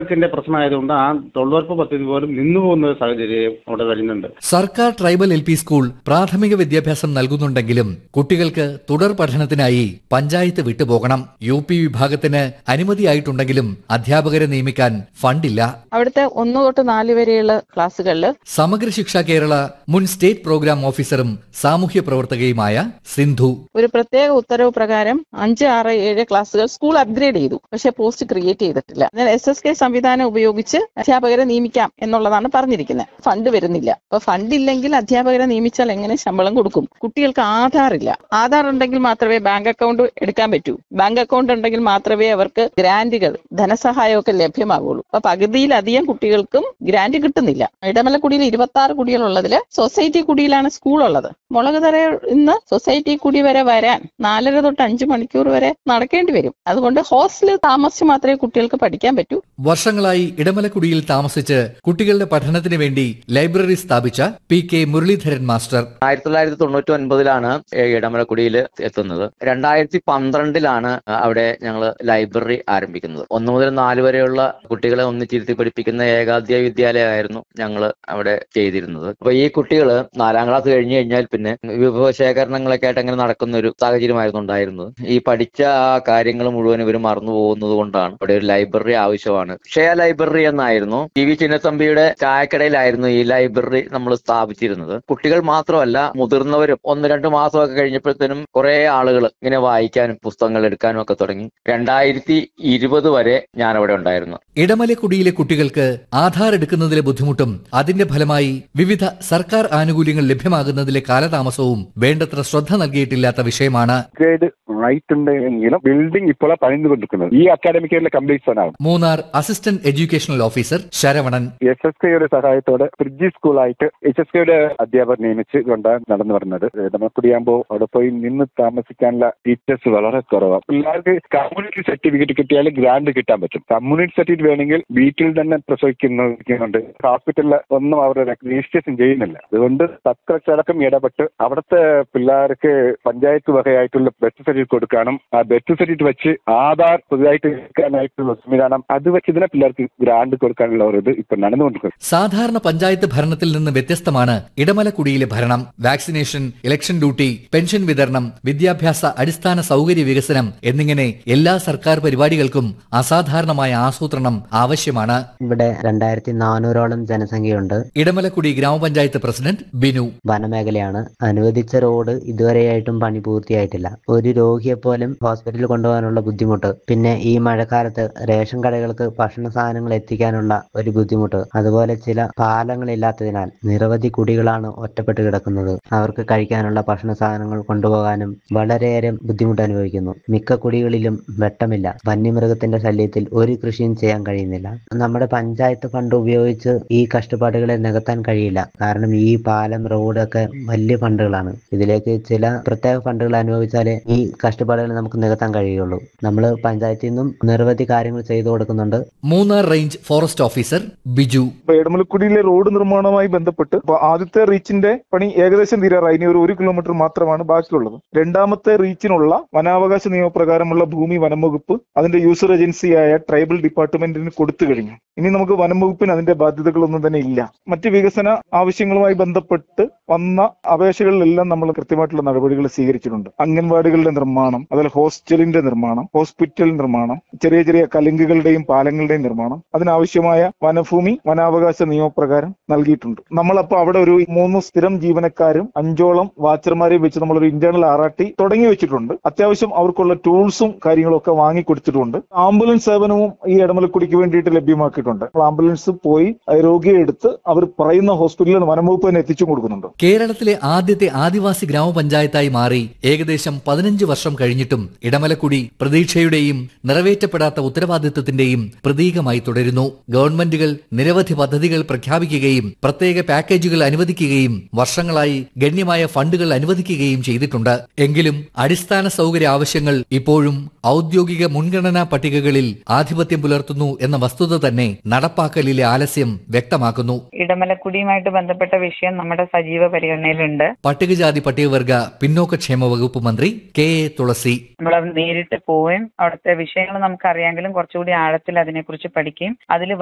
ത്തിന്റെ പ്രശ്നമായതുകൊണ്ട് ആ തൊഴിലുറപ്പ് പദ്ധതി പോലും നിന്നു പോകുന്ന ഒരു സാഹചര്യം അവിടെ വരുന്നുണ്ട് സർക്കാർ ട്രൈബൽ എൽ പി സ്കൂൾ പ്രാഥമിക വിദ്യാഭ്യാസം നൽകുന്നുണ്ടെങ്കിലും കുട്ടികൾക്ക് തുടർ പഠനത്തിനായി പഞ്ചായത്ത് വിട്ടുപോകണം യു പി വിഭാഗത്തിന് അനുമതിയായിട്ടുണ്ടെങ്കിലും അധ്യാപകരെ നിയമിക്കാൻ ഫണ്ടില്ല അവിടുത്തെ ഒന്ന് തൊട്ട് നാല് വരെയുള്ള ക്ലാസ്സുകളിൽ സമഗ്ര ശിക്ഷ കേരള മുൻ സ്റ്റേറ്റ് പ്രോഗ്രാം ഓഫീസറും സാമൂഹ്യ പ്രവർത്തകയുമായ സിന്ധു ഒരു പ്രത്യേക ഉത്തരവ് പ്രകാരം അഞ്ച് ആറ് ഏഴ് ക്ലാസ്സുകൾ സ്കൂൾ അപ്ഗ്രേഡ് ചെയ്തു പക്ഷെ പോസ്റ്റ് ക്രിയേറ്റ് ചെയ്തിട്ടില്ല എന്നാൽ എസ് എസ് കെ സംവിധാനം ഉപയോഗിച്ച് അധ്യാപകരെ നിയമിക്കാം എന്നുള്ളതാണ് പറഞ്ഞിരിക്കുന്നത് ഫണ്ട് വരുന്നില്ല അപ്പൊ ഫണ്ട് ഇല്ലെങ്കിൽ അധ്യാപകരെ നിയമിച്ചാൽ എങ്ങനെ ശമ്പളം കൊടുക്കും കുട്ടികൾക്ക് ആധാർ ഇല്ല ആധാർ ഉണ്ടെങ്കിൽ മാത്രമേ ബാങ്ക് അക്കൗണ്ട് എടുക്കാൻ പറ്റൂ ബാങ്ക് അക്കൗണ്ട് ഉണ്ടെങ്കിൽ മാത്രമേ അവർക്ക് ഗ്രാന്റുകൾ ധനസഹായമൊക്കെ ലഭ്യമാകുള്ളൂ അപ്പൊ പകുതിയിലധികം കുട്ടികൾക്കും ഗ്രാന്റ് കിട്ടുന്നില്ല ഇടമലക്കുടിയിൽ ഇരുപത്തി ആറ് കുടികളുള്ളതിൽ സൊസൈറ്റി കുടിയിലാണ് സ്കൂൾ ഉള്ളത് മുളകുതറ ഇന്ന് സൊസൈറ്റി കുടി വരെ വരാൻ നാലര തൊട്ട് അഞ്ച് മണിക്കൂർ വരെ നടക്കേണ്ടി വരും അതുകൊണ്ട് ഹോസ്റ്റലിൽ താമസിച്ച് മാത്രമേ കുട്ടികൾക്ക് പഠിക്കാൻ പറ്റൂ വർഷങ്ങളായി ഇടമലക്കുടിയിൽ താമസിച്ച് കുട്ടികളുടെ പഠനത്തിന് വേണ്ടി ലൈബ്രറി സ്ഥാപിച്ച പി കെ മുരളീധരൻ മാസ്റ്റർ ആയിരത്തി തൊള്ളായിരത്തി തൊണ്ണൂറ്റി ഒൻപതിലാണ് ഇടമലക്കുടിയിൽ എത്തുന്നത് രണ്ടായിരത്തി പന്ത്രണ്ടിലാണ് അവിടെ ഞങ്ങൾ ലൈബ്രറി ആരംഭിക്കുന്നത് ഒന്ന് മുതൽ നാല് വരെയുള്ള കുട്ടികളെ ഒന്നിച്ചിരുത്തി പഠിപ്പിക്കുന്ന ഏകാധ്യായ വിദ്യാലയമായിരുന്നു ഞങ്ങൾ അവിടെ ചെയ്തിരുന്നത് അപ്പൊ ഈ കുട്ടികൾ നാലാം ക്ലാസ് കഴിഞ്ഞു കഴിഞ്ഞാൽ പിന്നെ വിഭവശേഖരണങ്ങളൊക്കെ ആയിട്ട് അങ്ങനെ നടക്കുന്ന ഒരു സാഹചര്യമായിരുന്നു ഉണ്ടായിരുന്നത് ഈ പഠിച്ച ആ കാര്യങ്ങൾ മുഴുവൻ ഇവർ മറന്നു പോകുന്നത് കൊണ്ടാണ് ഇവിടെ ഒരു ലൈബ്രറി ആവശ്യമാണ് ക്ഷയ ലൈബ്രറി എന്നായിരുന്നു ടി വി ചിന്നത്തമ്പിയുടെ ചായക്കടയിലായിരുന്നു ഈ ലൈബ്രറി നമ്മൾ സ്ഥാപിച്ചിരുന്നത് കുട്ടികൾ മാത്രമല്ല മുതിർന്നവരും ഒന്ന് രണ്ട് മാസമൊക്കെ കഴിഞ്ഞപ്പോഴത്തേനും കുറെ ആളുകൾ ഇങ്ങനെ വായിക്കാനും പുസ്തകങ്ങൾ എടുക്കാനും ഒക്കെ തുടങ്ങി രണ്ടായിരത്തി ഇരുപത് വരെ ഞാൻ അവിടെ ഉണ്ടായിരുന്നു ഇടമലക്കുടിയിലെ കുട്ടികൾക്ക് ആധാർ എടുക്കുന്നതിലെ ബുദ്ധിമുട്ടും അതിന്റെ ഫലമായി വിവിധ സർക്കാർ ആനുകൂല്യങ്ങൾ ലഭ്യമാകുന്നതിലെ കാലതാമസവും വേണ്ടത്ര ശ്രദ്ധ നൽകിയിട്ടില്ലാത്ത വിഷയമാണ് അപ്ഗ്രേഡ് ആയിട്ടുണ്ടെങ്കിലും ബിൽഡിംഗ് ഇപ്പോൾ പണിതുകൊണ്ടിരിക്കുന്നത് ഈ അക്കാഡമിക് ഇയറിലെ കംപ്ലീറ്റ് ആണ് Munnar assistant educational officer Saravanan S S കെയുടെ സഹായത്തോടെ ബ്രിഡ്ജി സ്കൂളായിട്ട് എച്ച് എസ് കെയുടെ അധ്യാപകർ നിയമിച്ച് കൊണ്ടാണ് നടന്നു വരുന്നത് നമ്മൾ കുടിയാകുമ്പോൾ അവിടെ പോയി നിന്ന് താമസിക്കാനുള്ള ടീച്ചേഴ്സ് വളരെ കുറവാണ് പിള്ളേർക്ക് കമ്മ്യൂണിറ്റി സർട്ടിഫിക്കറ്റ് കിട്ടിയാൽ ഗ്രാൻഡ് കിട്ടാൻ പറ്റും കമ്മ്യൂണിറ്റി സർട്ടിഫിക്കറ്റ് വേണമെങ്കിൽ വീട്ടിൽ തന്നെ പ്രസവിക്കുന്നുണ്ട് ഹോസ്പിറ്റലിൽ ഒന്നും അവർ രജിസ്ട്രേഷൻ ചെയ്യുന്നില്ല അതുകൊണ്ട് തക്കച്ചടക്കം ഇടപെട്ട് അവിടുത്തെ പിള്ളേർക്ക് പഞ്ചായത്ത് വകയായിട്ടുള്ള ബർത്ത് സർട്ടിഫിക്കറ്റ് കൊടുക്കാനും ആ ബർത്ത് സർട്ടിഫിക്കറ്റ് വെച്ച് ആധാർ പുതുതായിട്ട് എടുക്കാനായിട്ടുള്ള സംവിധാനം അത് വെച്ച് ഇതിനെ പിള്ളേർക്ക് ഗ്രാൻഡ് കൊടുക്കാനുള്ള ഒരു ഇത് ഇപ്പൊ നടന്നുകൊണ്ടിരിക്കുന്നത് സാധാരണ പഞ്ചായത്ത് ഭരണത്തിൽ നിന്ന് വ്യത്യസ്തമാണ് ഇടമലക്കുടിയിലെ ഭരണം വാക്സിനേഷൻ ഇലക്ഷൻ ഡ്യൂട്ടി പെൻഷൻ വിതരണം വിദ്യാഭ്യാസ അടിസ്ഥാന സൗകര്യ വികസനം എന്നിങ്ങനെ എല്ലാ സർക്കാർ പരിപാടികൾക്കും അസാധാരണമായ ആസൂത്രണം ആവശ്യമാണ് ഇവിടെ രണ്ടായിരത്തി നാനൂറോളം ജനസംഖ്യയുണ്ട് ഇടമലക്കുടി ഗ്രാമപഞ്ചായത്ത് പ്രസിഡന്റ് ബിനു വനമേഖലയാണ് അനുവദിച്ച റോഡ് ഇതുവരെയായിട്ടും പണി പൂർത്തിയായിട്ടില്ല ഒരു രോഗിയെ പോലും ഹോസ്പിറ്റലിൽ കൊണ്ടുപോകാനുള്ള ബുദ്ധിമുട്ട് പിന്നെ ഈ മഴക്കാലത്ത് റേഷൻ കടകൾക്ക് ഭക്ഷണ സാധനങ്ങൾ എത്തിക്കാനുള്ള ഒരു ബുദ്ധിമുട്ട് അതുപോലെ ചില പാലങ്ങളില്ലാത്തതിനാൽ നിരവധി കുടികളാണ് ഒറ്റപ്പെട്ട് കിടക്കുന്നത് അവർക്ക് കഴിക്കാനുള്ള ഭക്ഷണ സാധനങ്ങൾ കൊണ്ടുപോകാനും വളരെയേറെ ബുദ്ധിമുട്ട് അനുഭവിക്കുന്നു മിക്ക കുടികളിലും വെട്ടമില്ല വന്യമൃഗത്തിന്റെ ശല്യത്തിൽ ഒരു കൃഷിയും ചെയ്യാൻ കഴിയുന്നില്ല നമ്മുടെ പഞ്ചായത്ത് ഫണ്ട് ഉപയോഗിച്ച് ഈ കഷ്ടപ്പാടുകളെ നികത്താൻ കഴിയില്ല കാരണം ഈ പാലം റോഡ് ഒക്കെ വലിയ ഫണ്ടുകളാണ് ഇതിലേക്ക് ചില പ്രത്യേക ഫണ്ടുകൾ അനുഭവിച്ചാലേ ഈ കഷ്ടപ്പാടുകൾ നമുക്ക് നികത്താൻ കഴിയുള്ളൂ നമ്മൾ പഞ്ചായത്തിൽ നിന്നും നിരവധി കാര്യങ്ങൾ ചെയ്തു കൊടുക്കുന്നുണ്ട് Munnar range forest officer Biju ഇപ്പൊ എടമലക്കുടിയിലെ റോഡ് നിർമ്മാണവുമായി ബന്ധപ്പെട്ട് ഇപ്പൊ ആദ്യത്തെ റീച്ചിന്റെ പണി ഏകദേശം തീരാറായി ഇനി ഒരു ഒരു കിലോമീറ്റർ മാത്രമാണ് ബാക്കിയുള്ളത് രണ്ടാമത്തെ റീച്ചിനുള്ള വനാവകാശ നിയമപ്രകാരമുള്ള ഭൂമി വനം വകുപ്പ് അതിന്റെ യൂസർ ഏജൻസിയായ ട്രൈബൽ ഡിപ്പാർട്ട്മെന്റിന് കൊടുത്തു കഴിഞ്ഞു ഇനി നമുക്ക് വനം വകുപ്പിന് അതിന്റെ ബാധ്യതകളൊന്നും തന്നെ ഇല്ല മറ്റ് വികസന ആവശ്യങ്ങളുമായി ബന്ധപ്പെട്ട് വന്ന അപേക്ഷകളിലെല്ലാം നമ്മൾ കൃത്യമായിട്ടുള്ള നടപടികൾ സ്വീകരിച്ചിട്ടുണ്ട് അംഗൻവാടികളുടെ നിർമ്മാണം അതുപോലെ ഹോസ്റ്റലിന്റെ നിർമ്മാണം ഹോസ്പിറ്റൽ നിർമ്മാണം ചെറിയ ചെറിയ കലുങ്കുകളുടെയും പാലങ്ങളുടെയും നിർമ്മാണം അതിനാവശ്യമായ വനഭൂമി വനാവകാശ നിയമപ്രകാരം നൽകിയിട്ടുണ്ട് നമ്മളപ്പോ അവിടെ ഒരു മൂന്ന് സ്ഥിരം ജീവനക്കാരും അഞ്ചോളം വാച്ചർമാരെയും വെച്ച് നമ്മളൊരു ഇന്റേണൽ ആറാട്ടി തുടങ്ങി വെച്ചിട്ടുണ്ട് അത്യാവശ്യം അവർക്കുള്ള ടൂൾസും കാര്യങ്ങളും ഒക്കെ വാങ്ങി കൊടുത്തിട്ടുണ്ട് ആംബുലൻസ് സേവനവും ഈ ഇടമലക്കുടിക്ക് വേണ്ടിയിട്ട് ലഭ്യമാക്കിയിട്ടുണ്ട് നമ്മൾ ആംബുലൻസ് പോയി ആ രോഗിയെ എടുത്ത് അവർ പറയുന്ന ഹോസ്പിറ്റലിൽ വനംവകുപ്പ് തന്നെ എത്തിച്ചു കൊടുക്കുന്നുണ്ട് കേരളത്തിലെ ആദ്യത്തെ ആദിവാസി ഗ്രാമപഞ്ചായത്തായി മാറി ഏകദേശം പതിനഞ്ച് വർഷം കഴിഞ്ഞിട്ടും ഇടമലക്കുടി പ്രതീക്ഷയുടെയും നിറവേറ്റപ്പെടാത്ത ഉത്തരവാദിത്വത്തിന്റെയും പ്രതീകമായി തുടരുന്നു ഗവൺമെന്റുകൾ നിരവധി പദ്ധതികൾ പ്രഖ്യാപിക്കുകയും പ്രത്യേക പാക്കേജുകൾ അനുവദിക്കുകയും വർഷങ്ങളായി ഗണ്യമായ ഫണ്ടുകൾ അനുവദിക്കുകയും ചെയ്തിട്ടുണ്ട് എങ്കിലും അടിസ്ഥാന സൗകര്യ ആവശ്യങ്ങൾ ഇപ്പോഴും ഔദ്യോഗിക മുൻഗണനാ പട്ടികകളിൽ ആധിപത്യം പുലർത്തുന്നു എന്ന വസ്തുത തന്നെ നടപ്പാക്കലിലെ ആലസ്യം വ്യക്തമാക്കുന്നു ഇടമലക്കുടിയുമായിട്ട് ബന്ധപ്പെട്ട വിഷയം നമ്മുടെ സജീവ പരിഗണനയിലുണ്ട് പട്ടികജാതി പട്ടികവർഗ പിന്നോക്കക്ഷേമ വകുപ്പ് മന്ത്രി കെ എ തുളസി നമ്മൾ നേരിട്ട് പോവുകയും അവിടുത്തെ വിഷയങ്ങൾ നമുക്ക് അറിയാമെങ്കിലും കുറച്ചുകൂടി ആഴത്തിൽ അതിനെക്കുറിച്ച് പഠിക്കുകയും അതിൽ